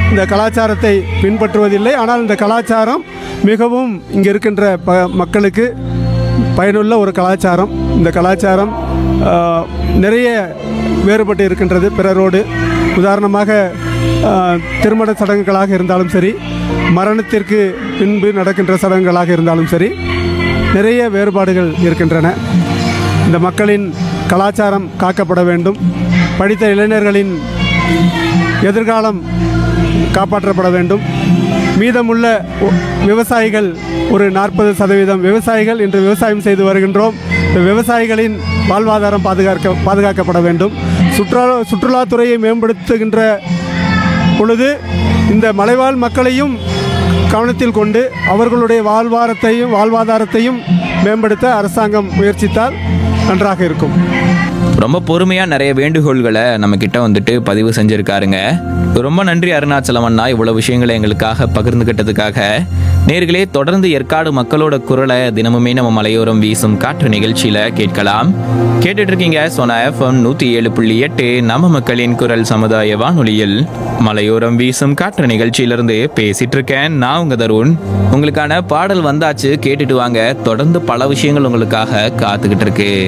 இந்த கலாச்சாரத்தை பின்பற்றுவதில்லை ஆனால் இந்த கலாச்சாரம் மிகவும் இங்கே இருக்கின்ற ப மக்களுக்கு பயனுள்ள ஒரு கலாச்சாரம் இந்த கலாச்சாரம் ஆஹ், நிறைய வேறுபட்டு இருக்கின்றது பிறரோடு உதாரணமாக ஆஹ், திருமண சடங்குகளாக இருந்தாலும் சரி மரணத்திற்கு பின்பு நடக்கின்ற சடங்குகளாக இருந்தாலும் சரி நிறைய வேறுபாடுகள் இருக்கின்றன இந்த மக்களின் கலாச்சாரம் காக்கப்பட வேண்டும் படித்த இளைஞர்களின் எதிர்காலம் காப்பாற்றப்பட வேண்டும் மீதமுள்ள ஒ- விவசாயிகள் ஒரு நாற்பது சதவீதம் விவசாயிகள் இன்று விவசாயம் செய்து வருகின்றோம் இந்த விவசாயிகளின் வாழ்வாதாரம் பாதுகாக்க பாதுகாக்கப்பட வேண்டும் சுற்றுலா சுற்றுலாத்துறையை மேம்படுத்துகின்ற பொழுது இந்த மலைவாழ் மக்களையும் கவனத்தில் கொண்டு அவர்களுடைய வாழ்வாரத்தையும் வாழ்வாதாரத்தையும் மேம்படுத்த அரசாங்கம் முயற்சித்தால் நன்றாக இருக்கும் ரொம்ப பொறுமையா நிறைய வேண்டுகோள்களை நம்ம கிட்ட வந்துட்டு பதிவு செஞ்சிருக்காருங்க ரொம்ப நன்றி அருணாச்சலம் அண்ணா இவ்வளவு விஷயங்களை எங்களுக்காக பகிர்ந்துகிட்டதுக்காக நேர்களே தொடர்ந்து ஏற்காடு மக்களோட குரலை தினமுமே நம்ம மலையோரம் வீசும் காற்று நிகழ்ச்சியில கேட்கலாம் கேட்டுட்டு இருக்கீங்க சோனா எஃப்எம் நூத்தி ஏழு புள்ளி எட்டு நம்ம மக்களின் குரல் சமுதாய வானொலியில் மலையோரம் வீசும் காற்று நிகழ்ச்சியிலிருந்து பேசிட்டு இருக்கேன் நான் உங்க தருண் உங்களுக்கான பாடல் வந்தாச்சு கேட்டுட்டு வாங்க தொடர்ந்து பல விஷயங்கள் உங்களுக்காக காத்துக்கிட்டு இருக்கு